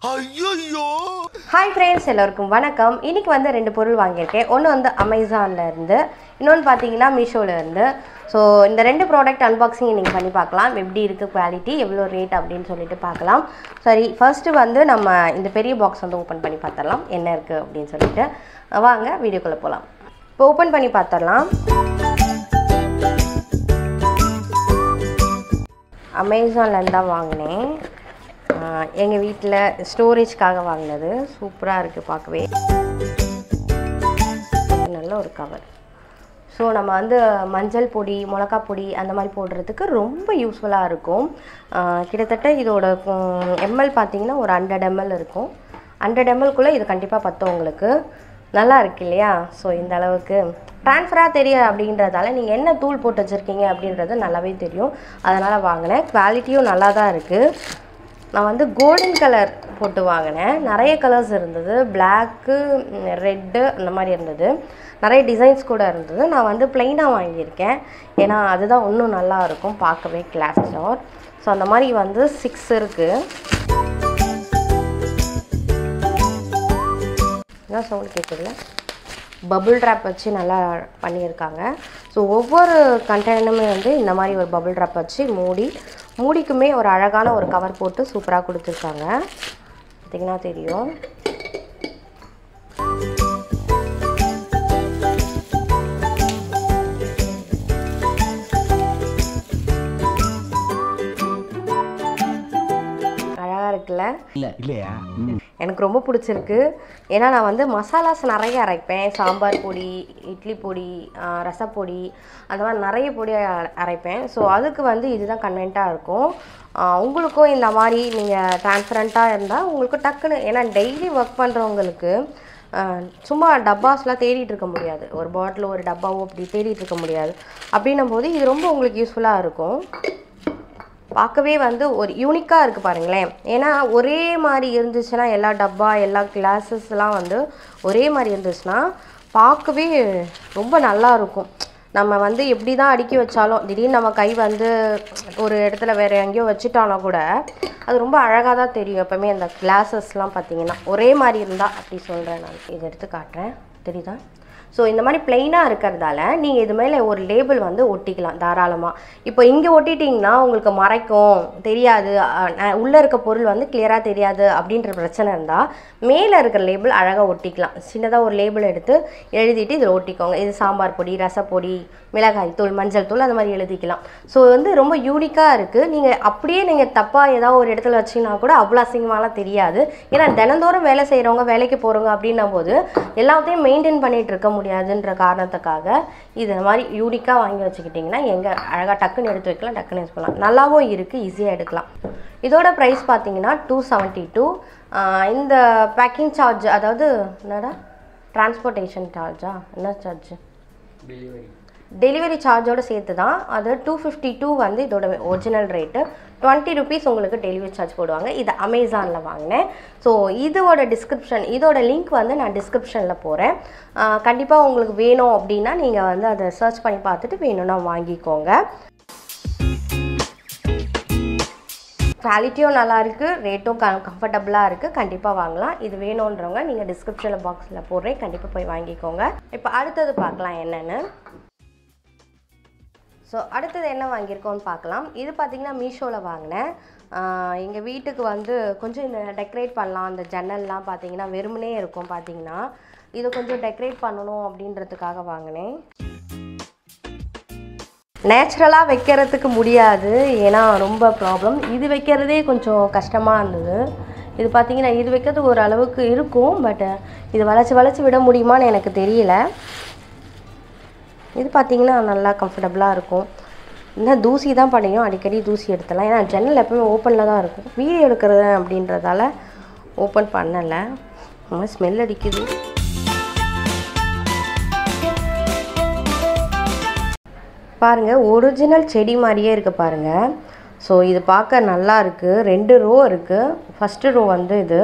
ஐயோ hi friends எல்லோருக்கும் வணக்கம் இன்னைக்கு வந்து ரெண்டு பொருள் வாங்கியிருக்கேன் ஒன்று வந்து அமேசான்ல இருந்து இன்னொன்று பார்த்தீங்கன்னா மீஷோல இருந்து ஸோ இந்த ரெண்டு ப்ராடக்ட் அன்பாக்சிங் நீங்கள் பண்ணி பார்க்கலாம் எப்படி இருக்குது குவாலிட்டி எவ்வளோ ரேட் அப்படின்னு சொல்லிட்டு பார்க்கலாம் சரி ஃபர்ஸ்ட்டு வந்து நம்ம இந்த பெரிய பாக்ஸ் வந்து ஓப்பன் பண்ணி பார்த்துடலாம் என்ன இருக்குது அப்படின்னு சொல்லிட்டு வாங்க வீடியோக்குள்ளே போகலாம் இப்போ ஓப்பன் பண்ணி பார்த்துடலாம் அமேசான்லேருந்து தான் வாங்கினேன் எங்கள் வீட்டில் ஸ்டோரேஜ்க்காக வாங்கினது சூப்பராக இருக்குது பார்க்கவே நல்ல ஒரு கவர் ஸோ நம்ம வந்து மஞ்சள் பொடி மிளகா பொடி அந்த மாதிரி போடுறதுக்கு ரொம்ப யூஸ்ஃபுல்லாக இருக்கும் ஆஹ் கிட்டத்தட்ட இதோட எம்எல் பார்த்தீங்கன்னா ஒரு ஹண்ட்ரட் எம்எல் இருக்கும் ஹண்ட்ரட் எம்எல்குள்ளே இது கண்டிப்பாக பத்தும் உங்களுக்கு நல்லா இருக்கு இல்லையா ஸோ இந்த அளவுக்கு ட்ரான்ஸ்ஃபராக தெரியும் அப்படின்றதால நீங்கள் என்ன தூள் போட்டு வச்சுருக்கீங்க அப்படின்றது நல்லாவே தெரியும் அதனால் வாங்கினேன் குவாலிட்டியும் நல்லா தான் இருக்குது நான் வந்து கோல்டன் கலர் போட்டு வாங்கினேன் நிறைய கலர்ஸ் இருந்தது பிளாக்கு ரெட்டு அந்த மாதிரி இருந்தது நிறைய டிசைன்ஸ் கூட இருந்தது நான் வந்து ப்ளைனாக வாங்கியிருக்கேன் ஏன்னா அதுதான் இன்னும் நல்லா இருக்கும் பார்க்கவே கிளாஸ் ஸ்டோர் ஸோ அந்த மாதிரி வந்து சிக்ஸ் இருக்குது என்ன சவுண்ட் கேட்குதுல பபுள் ட்ராப் வச்சு நல்லா பண்ணியிருக்காங்க ஸோ ஒவ்வொரு கண்டெய்னருமே வந்து இந்த மாதிரி ஒரு பபுள் ட்ராப் வச்சு மூடி மூடிக்குமே ஒரு அழகான ஒரு கவர் போட்டு சூப்பராக கொடுத்துருக்காங்க பார்த்திங்கன்னா தெரியும் அழகாக இருக்குல்ல இல்ல இல்லையா எனக்கு ரொம்ப பிடிச்சிருக்கு ஏன்னா நான் வந்து மசாலாஸ் நிறைய அரைப்பேன் சாம்பார் பொடி இட்லி பொடி ஆஹ் ரசப்பொடி அந்த மாதிரி நிறைய பொடி அர- அரைப்பேன் ஸோ அதுக்கு வந்து இதுதான் கன்வென்ட்டாக இருக்கும் ஆஹ் உங்களுக்கும் இந்த மாதிரி நீங்கள் டிரான்ஸ்பரண்ட்டாக இருந்தால் உங்களுக்கு டக்குன்னு ஏன்னா டெய்லி ஒர்க் பண்ணுறவங்களுக்கு சும்மா டப்பாஸ்லாம் தேடிட்டு இருக்க முடியாது ஒரு பாட்டில் ஒரு டப்பாவோ அப்படி தேடிட்டு இருக்க முடியாது அப்படின்னும் போது இது ரொம்ப உங்களுக்கு யூஸ்ஃபுல்லாக இருக்கும் பார்க்கவே வந்து ஒரு யூனிக்காக இருக்குது பாருங்களேன் ஏன்னா ஒரே மாதிரி இருந்துச்சுன்னா எல்லா டப்பா எல்லா கிளாஸஸ்லாம் வந்து ஒரே மாதிரி இருந்துச்சுன்னா பார்க்கவே ரொம்ப நல்லா இருக்கும் நம்ம வந்து எப்படி தான் அடுக்கி வச்சாலும் திடீர்னு நம்ம கை வந்து ஒரு இடத்துல வேறு எங்கேயோ வச்சுட்டானா கூட அது ரொம்ப அழகாக தான் தெரியும் எப்போவுமே அந்த கிளாஸஸ்லாம் பார்த்தீங்கன்னா ஒரே மாதிரி இருந்தால் அப்படி சொல்கிறேன் நான் இதை எடுத்து காட்டுறேன் தெரியுதா ஸோ இந்த மாதிரி பிளெயினாக இருக்கிறதால நீங்கள் இது மேலே ஒரு லேபிள் வந்து ஒட்டிக்கலாம் தாராளமாக இப்போ இங்கே ஒட்டிட்டிங்கன்னா உங்களுக்கு மறைக்கும் தெரியாது உள்ளே இருக்க பொருள் வந்து கிளியராக தெரியாது அப்படின்ற பிரச்சனை இருந்தால் மேலே இருக்கிற லேபிள் அழகாக ஒட்டிக்கலாம் சின்னதாக ஒரு லேபிள் எடுத்து எழுதிட்டு இதில் ஒட்டிக்கோங்க இது சாம்பார் பொடி ரசப்பொடி மிளகாய் தூள் மஞ்சள் தூள் அந்த மாதிரி எழுதிக்கலாம் ஸோ வந்து ரொம்ப யூனிக்காக இருக்குது நீங்கள் அப்படியே நீங்கள் தப்பாக ஏதாவது ஒரு இடத்துல வச்சிங்கன்னா கூட அவ்வளோ அசிங்கமாலாம் தெரியாது ஏன்னா தினந்தோறும் வேலை செய்கிறவங்க வேலைக்கு போகிறவங்க அப்படின்னும் போது எல்லாத்தையும் மெயின்டைன் பண்ணிட்டு இருக்க முடியாதுன்ற காரணத்துக்காக இது மாதிரி யூனிக்காக வாங்கி வச்சுக்கிட்டிங்கன்னா எங்கே அழகாக டக்குன்னு எடுத்து வைக்கலாம் டக்குன்னு யூஸ் பண்ணலாம் நல்லாவும் இருக்குது ஈஸியாக எடுக்கலாம் இதோட ப்ரைஸ் பார்த்தீங்கன்னா டூ செவன்ட்டி டூ இந்த பேக்கிங் சார்ஜ் அதாவது என்னடா டிரான்ஸ்போர்ட்டேஷன் சார்ஜா என்ன சார்ஜ் டெலிவரி சார்ஜோட சேர்த்து தான் அது டூ ஃபிஃப்டி டூ வந்து இதோட ஒரிஜினல் ரேட்டு டுவெண்ட்டி ருபீஸ் உங்களுக்கு டெலிவரி சார்ஜ் போடுவாங்க இது அமேசானில் வாங்கினேன் ஸோ இதோட டிஸ்கிரிப்ஷன் இதோட லிங்க் வந்து நான் டிஸ்கிரிப்ஷனில் போகிறேன் கண்டிப்பாக உங்களுக்கு வேணும் அப்படின்னா நீங்கள் வந்து அதை சர்ச் பண்ணி பார்த்துட்டு வேணும்னா வாங்கிக்கோங்க குவாலிட்டியும் நல்லா இருக்கு ரேட்டும் க கம்ஃபர்டபுளாக இருக்குது கண்டிப்பாக வாங்கலாம் இது வேணுன்றவங்க நீங்கள் டிஸ்கிரிப்ஷனில் பாக்ஸில் போடுறேன் கண்டிப்பாக போய் வாங்கிக்கோங்க இப்போ அடுத்தது பார்க்கலாம் என்னென்னு ஸோ அடுத்தது என்ன வாங்கியிருக்கோம்னு பார்க்கலாம் இது பார்த்தீங்கன்னா மீஷோவில் வாங்கினேன் எங்கள் வீட்டுக்கு வந்து கொஞ்சம் இந்த டெக்கரேட் பண்ணலாம் அந்த ஜன்னல்லாம் பார்த்தீங்கன்னா வெறுமனே இருக்கும் பார்த்தீங்கன்னா இதை கொஞ்சம் டெக்கரேட் பண்ணணும் அப்படின்றதுக்காக வாங்கினேன் நேச்சுரலாக வைக்கிறதுக்கு முடியாது ஏன்னா ரொம்ப ப்ராப்ளம் இது வைக்கிறதே கொஞ்சம் கஷ்டமாக இருந்தது இது பார்த்தீங்கன்னா இது வைக்கிறது ஒரு அளவுக்கு இருக்கும் பட் இது வளைச்சி வளைச்சி விட முடியுமான்னு எனக்கு தெரியல இது பார்த்தீங்கன்னா நல்லா கம்ஃபர்டபுளாக இருக்கும் இன்னும் தூசி தான் பண்ணியும் அடிக்கடி தூசி எடுத்துடலாம் ஏன்னா ஜன்னல் எப்பவுமே ஓப்பனில் தான் இருக்கும் வீடியோ எடுக்கிறது அப்படின்றதால ஓப்பன் பண்ணலை ரொம்ப ஸ்மெல் அடிக்குது பாருங்கள் ஒரிஜினல் செடி மாதிரியே இருக்குது பாருங்கள் ஸோ இது பார்க்க நல்லா இருக்குது ரெண்டு ரோ இருக்குது ஃபஸ்ட்டு ரோ வந்து இது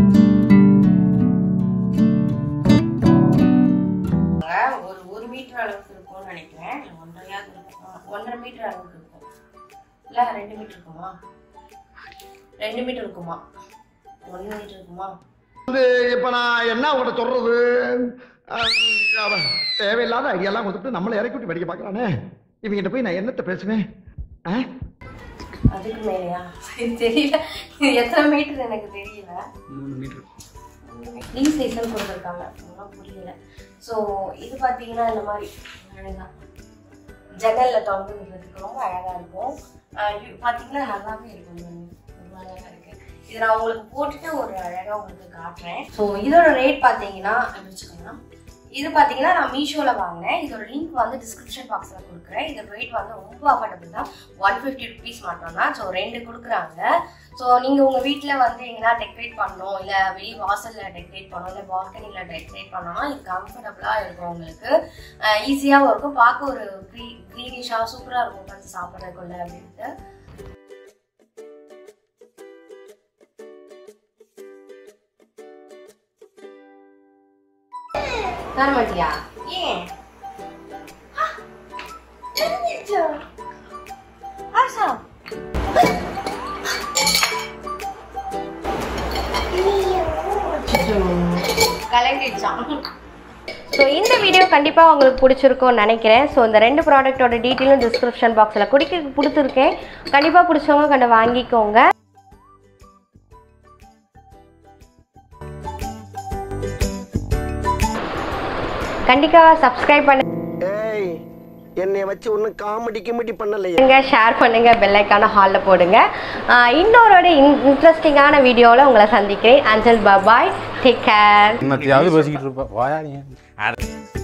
ஒரு ஒரு மீட்டர் அளவுக்கு இருக்கும்னு நினைக்கிறேன் இல்லை ஒன்றரையாவது இருக்கும் ஆ, ஒன்றரை மீட்டர் அளவுக்கு இருக்கும் இல்லை ரெண்டு மீட்டர் இருக்குமா ரெண்டு மீட்டர் இருக்குமா ஒன்று மீட்டர் இருக்குமா இப்ப நான் என்ன உங்கள்ட்ட சொல்றது அஹ், அவன் தேவையில்லாத ஐடியாலாம் கொடுத்துட்டு நம்மளை இறக்கி விட்டு படிக்க பார்க்கறானே இவங்கிட்ட போய் நான் என்னத்த பேசுவேன் ஆ? அதுக்கு மேலேயா தெரியல இது எத்தனை மீட்டர் எனக்கு தெரியல மூணு மீட்டர் த்ரீ சைஸ்னு கொடுத்துருக்காங்க ஒன்றும் புரியல ஸோ இது பார்த்தீங்கன்னா இந்த மாதிரி அழகா ஜன்னலில் தொங்க விடுறதுக்கு ரொம்ப அழகாக இருக்கும் ஆஹ் இது பார்த்தீங்கன்னா நல்லாவே இருக்கும் பாருங்க. ரொம்ப அழகா இருக்கு இது நான் உங்களுக்கு போட்டுட்டு ஒரு அழகாக உங்களுக்கு காட்டுறேன் ஸோ இதோட ரேட் பார்த்தீங்கன்னா அப்படி வச்சுக்கோங்க இது பார்த்தீங்கன்னா நான் மீஷோவில் வாங்கினேன் இதோட லிங்க் வந்து டிஸ்கிரிப்ஷன் பாக்ஸில் கொடுக்குறேன் இதோட ரேட் வந்து ரொம்ப அஃபோர்டபுள் தான் ஒன் ஃபிஃப்டி ருபீஸ் மட்டும் தான் ஸோ ரெண்டு கொடுக்குறாங்க ஸோ நீங்கள் உங்கள் வீட்டில் வந்து எங்கன்னா டெக்கரேட் பண்ணணும் இல்லை வெளி வாசலில் டெக்கரேட் பண்ணணும் இல்லை பால்கனியில் டெக்கரேட் பண்ணணும் இது கம்ஃபர்டபுளாக இருக்கும் உங்களுக்கு ஈஸியாகவும் இருக்கும் பார்க்க ஒரு க்ரீ க்ரீனிஷாக சூப்பராக இருக்கும் உட்காந்து சாப்பிட்றதுக்குள்ள அப்படின்ட்டு தர மாட்டியா ஏன் ஆ, தெரிஞ்சிருச்சா? ஆஷா கலங்கிடுச்சான் ஸோ இந்த வீடியோ கண்டிப்பாக உங்களுக்கு பிடிச்சிருக்கும்னு நினைக்கிறேன் ஸோ இந்த ரெண்டு ப்ராடக்ட்டோட டீட்டெயிலும் டிஸ்கிரிப்ஷன் பாக்ஸில் குடிக்க கொடுத்துருக்கேன் கண்டிப்பாக பிடிச்சவங்க கண்டு வாங்கிக்கோங்க கண்டிப்பாக சப்ஸ்கிரைப் ஏய் என்னை வச்சு ஒன்றும் காமெடி கிமெடி பண்ணலையே பண்ணுங்க ஷேர் பண்ணுங்க பெல் ஐக்கான ஹாலில் போடுங்க ஆஹ் இன்னொரு இன்ட்ரெஸ்டிங்கான வீடியோவில் உங்களை சந்திக்கிறேன் அஞ்சல் பாபாய் டேக் கேர் என்னத்தையாவது பேசிக்கிட்டு இருப்பா வாயா நீ